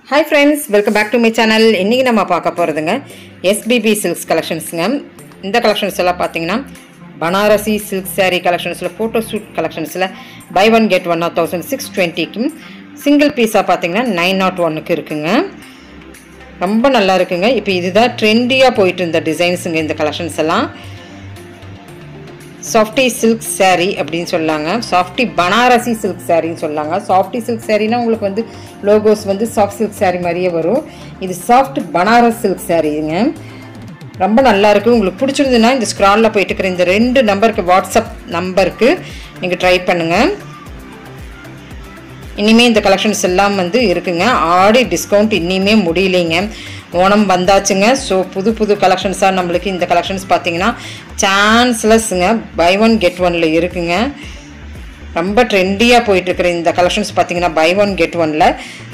hi friends welcome back to my channel இன்றைக்கி நம்ம பார்க்க போகிறதுங்க எஸ்பிபி சில்க்ஸ் கலெக்ஷன்ஸுங்க இந்த கலெக்ஷன்ஸ் எல்லாம் பார்த்தீங்கன்னா பனாரசி சில்க் saree கலெக்ஷன்ஸில் ஃபோட்டோ ஷூட் கலெக்ஷன்ஸில் buy one get one thousand six டுவெண்ட்டிக்கும் சிங்கிள் பீஸாக பார்த்தீங்கன்னா நைன் நாட் ஒன்னுக்கு இருக்குங்க ரொம்ப நல்லா இருக்குங்க இப்போ இதுதான் ட்ரெண்டியாக போயிட்டு இருந்த டிசைன்ஸுங்க இந்த கலெக்ஷன்ஸ் எல்லாம் சாஃப்டி சில்க் saree அப்படின்னு சொல்லாங்க சாஃப்டி பனாரசி சில்க் சாரின்னு சொல்லாங்க சாஃப்டி சில்க் சாரீனா உங்களுக்கு வந்து லோகோஸ் வந்து சாஃப்ட் சில்க் saree மாதிரியே வரும் இது சாஃப்ட் பனாரஸ் சில்க் சாரீங்க ரொம்ப நல்லா இருக்கு உங்களுக்கு பிடிச்சிருந்ததுன்னா இந்த ஸ்க்ராலில் போயிட்டு இருக்கிற இந்த ரெண்டு நம்பருக்கு வாட்ஸ்அப் நம்பருக்கு நீங்கள் ட்ரை பண்ணுங்கள் இனிமே இந்த கலெக்ஷன்ஸ் எல்லாம் வந்து இருக்குங்க ஆடி டிஸ்கவுண்ட் இனிமே முடியலைங்க ஓணம் வந்தாச்சுங்க ஸோ புது புது கலெக்ஷன்ஸாக நம்மளுக்கு இந்த கலெக்ஷன்ஸ் பார்த்தீங்கன்னா சான்ஸ்லெஸ்ஸுங்க பை ஒன் கெட் ஒனில் இருக்குங்க ரொம்ப ட்ரெண்டியாக போயிட்டுருக்கிற இந்த கலெக்ஷன்ஸ் பார்த்தீங்கன்னா பை ஒன் கெட் ஒனில்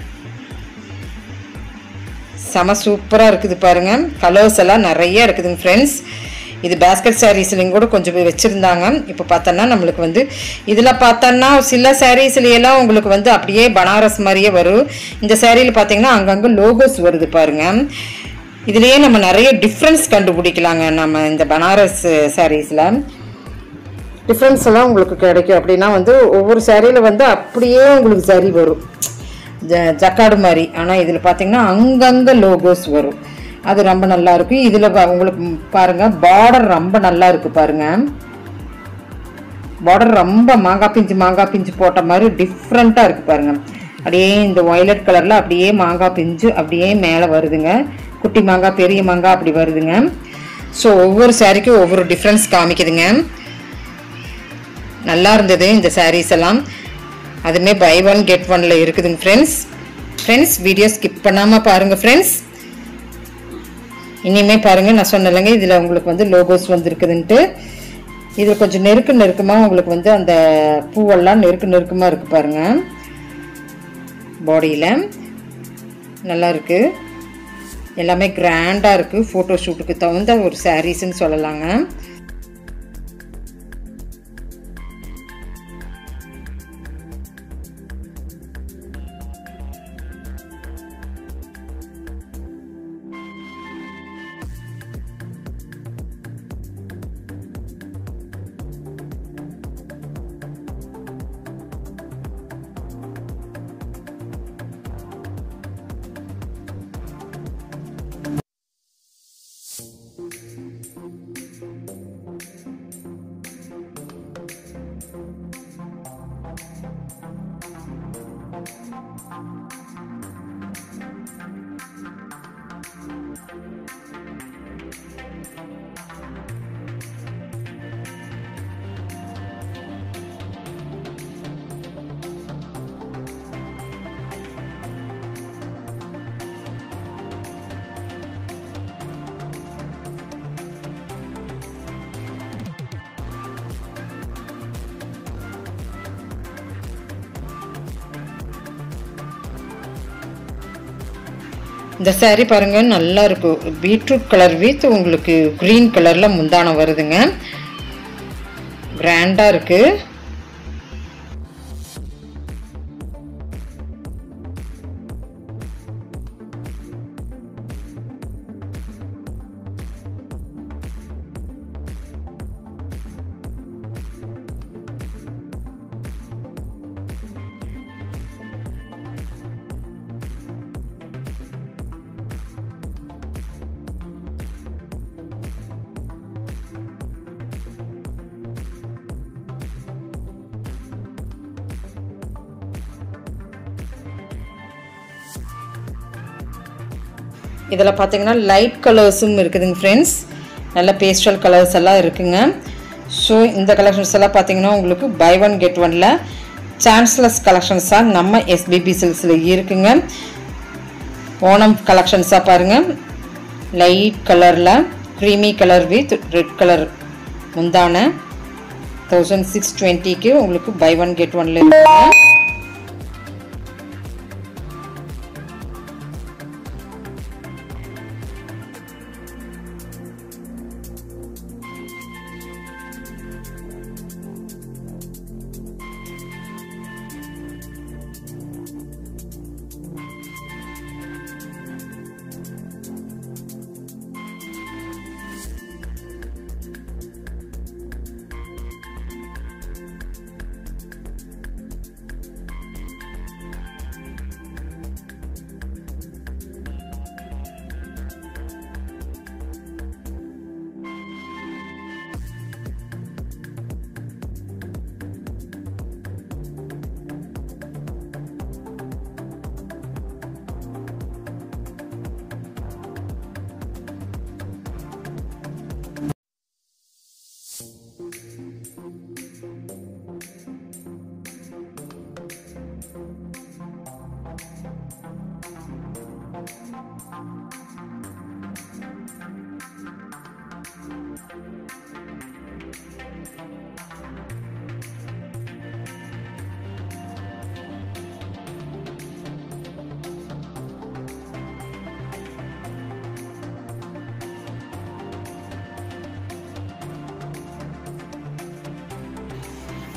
செம சூப்பராக இருக்குது பாருங்கள் கலர்ஸ் எல்லாம் நிறைய இருக்குதுங்க ஃப்ரெண்ட்ஸ் இது பேஸ்கெட் சாரீஸ்லையும் கூட கொஞ்சம் வச்சுருந்தாங்க இப்போ பார்த்தோன்னா நம்மளுக்கு வந்து இதில் பார்த்தோன்னா சில சாரீஸ்லையெல்லாம் உங்களுக்கு வந்து அப்படியே பனாரஸ் மாதிரியே வரும் இந்த சாரியில் பார்த்தீங்கன்னா அங்கங்கே லோகோஸ் வருது பாருங்கள் இதுலேயே நம்ம நிறைய டிஃப்ரென்ஸ் கண்டுபிடிக்கலாங்க நம்ம இந்த பனாரஸ் சாரீஸில் டிஃப்ரென்ஸ் எல்லாம் உங்களுக்கு கிடைக்கும் அப்படின்னா வந்து ஒவ்வொரு சாரியில் வந்து அப்படியே உங்களுக்கு சரி வரும் ஜ ஜக்காடு மாதிரி ஆனால் இதில் பார்த்தீங்கன்னா அங்கங்கே லோகோஸ் வரும் அது ரொம்ப நல்லா இருக்கும் இதில் உங்களுக்கு பாருங்க பார்டர் ரொம்ப நல்லா இருக்கு பாருங்க பார்டர் ரொம்ப மாங்காய் பிஞ்சு மாங்காய் பிஞ்சு போட்ட மாதிரி டிஃப்ரெண்ட்டாக இருக்கு பாருங்க அப்படியே இந்த ஒய்லட் கலரில் அப்படியே மாங்காய் பிஞ்சு அப்படியே மேலே வருதுங்க குட்டி மாங்காய் பெரிய மாங்காய் அப்படி வருதுங்க ஸோ ஒவ்வொரு சாரிக்கும் ஒவ்வொரு டிஃப்ரென்ஸ் காமிக்குதுங்க நல்லா இருந்தது இந்த சாரீஸ் எல்லாம் அதுமே பை ஒன் கெட் ஒன்ல இருக்குதுங்க ஃப்ரெண்ட்ஸ் ஃப்ரெண்ட்ஸ் வீடியோ ஸ்கிப் பண்ணாமல் பாருங்கள் ஃப்ரெண்ட்ஸ் இனிமே பாருங்கள் நான் சொன்னலைங்க இதில் உங்களுக்கு வந்து லோகோஸ் வந்துருக்குதுன்ட்டு இதில் கொஞ்சம் நெருக்க நெருக்கமாக உங்களுக்கு வந்து அந்த பூவெல்லாம் நெருக்க நெருக்கமாக இருக்குது பாருங்கள் பாடியில் நல்லா இருக்குது எல்லாமே கிராண்டாக இருக்குது ஃபோட்டோ ஷூட்டுக்கு தகுந்த ஒரு சாரீஸ்ன்னு சொல்லலாங்க இந்த saree பாருங்க நல்லா இருக்கும் பீட்ரூட் கலர் வித் உங்களுக்கு க்ரீன் கலர்ல முந்தானம் வருதுங்க கிராண்டா இருக்கு இதில் பார்த்தீங்கன்னா லைட் கலர்ஸும் இருக்குதுங்க ஃப்ரெண்ட்ஸ் நல்ல பேஸ்டல் கலர்ஸ் எல்லாம் இருக்குங்க ஸோ இந்த கலெக்ஷன்ஸ் எல்லாம் பார்த்தீங்கன்னா உங்களுக்கு பை ஒன் கெட் ஒனில் சான்ஸ்லஸ் கலெக்ஷன்ஸாக நம்ம எஸ்பிபி சில்க்ஸில் இருக்குங்க ஓணம் கலெக்ஷன்ஸாக பாருங்கள் லைட் கலரில் creamy colour with red colour முந்தான தௌசண்ட் சிக்ஸ் டுவெண்ட்டிக்கு உங்களுக்கு பை ஒன் கெட் ஒனில் இருக்குங்க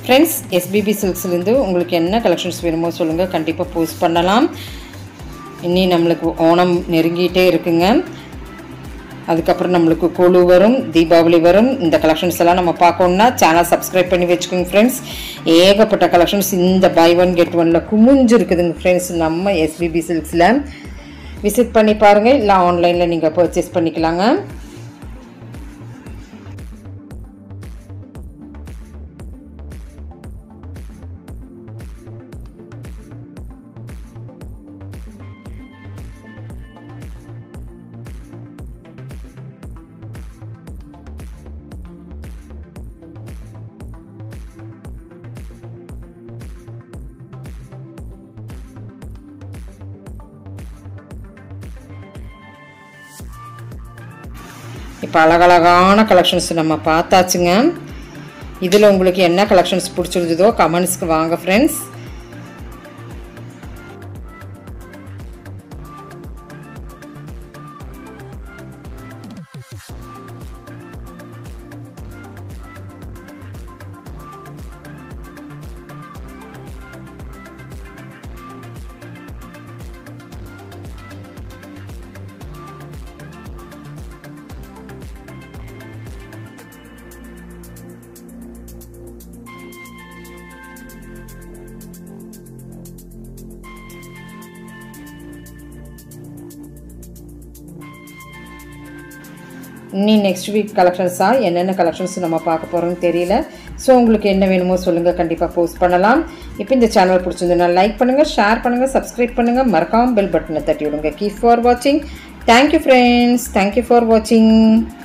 ஃப்ரெண்ட்ஸ் எஸ்பிபி சில்க்ஸ்லேருந்து உங்களுக்கு என்ன கலெக்ஷன்ஸ் வேணுமோ சொல்லுங்கள் கண்டிப்பாக போஸ்ட் பண்ணலாம் இனி நம்மளுக்கு ஓணம் நெருங்கிட்டே இருக்குங்க அதுக்கப்புறம் நம்மளுக்கு கொழு வரும் தீபாவளி வரும் இந்த கலெக்ஷன்ஸ் எல்லாம் நம்ம பார்க்கணுன்னா சேனல் சப்ஸ்கிரைப் பண்ணி வச்சுக்கோங்க ஃப்ரெண்ட்ஸ் ஏகப்பட்ட கலெக்ஷன்ஸ் இந்த பை ஒன் கெட் ஒனில் குமிஞ்சு இருக்குதுங்க ஃப்ரெண்ட்ஸ் நம்ம எஸ்பிபி சில்க்ஸில் விசிட் பண்ணி பாருங்கள் இல்லை ஆன்லைனில் நீங்கள் பர்ச்சேஸ் பண்ணிக்கலாங்க இப்போ அழகழகான கலெக்ஷன்ஸ் நம்ம பார்த்தாச்சுங்க இதில் உங்களுக்கு என்ன கலெக்ஷன்ஸ் பிடிச்சிருந்ததோ கமெண்ட்ஸ்க்கு வாங்க ஃப்ரெண்ட்ஸ் இனி நெக்ஸ்ட் வீக் கலெக்ஷன்ஸாக என்னென்ன கலெக்ஷன்ஸ் நம்ம பார்க்க போகிறோம்னு தெரியல ஸோ உங்களுக்கு என்ன வேணுமோ சொல்லுங்கள் கண்டிப்பாக போஸ்ட் பண்ணலாம் இப்போ இந்த சேனல் பிடிச்சிருந்ததுன்னா லைக் பண்ணுங்கள் ஷேர் பண்ணுங்கள் சப்ஸ்கிரைப் பண்ணுங்கள் மறக்காமல் பெல் பட்டனை தட்டி விடுங்க கீப் ஃபார் வாட்சிங் தேங்க்யூ ஃப்ரெண்ட்ஸ் தேங்க்யூ ஃபார் வாட்சிங்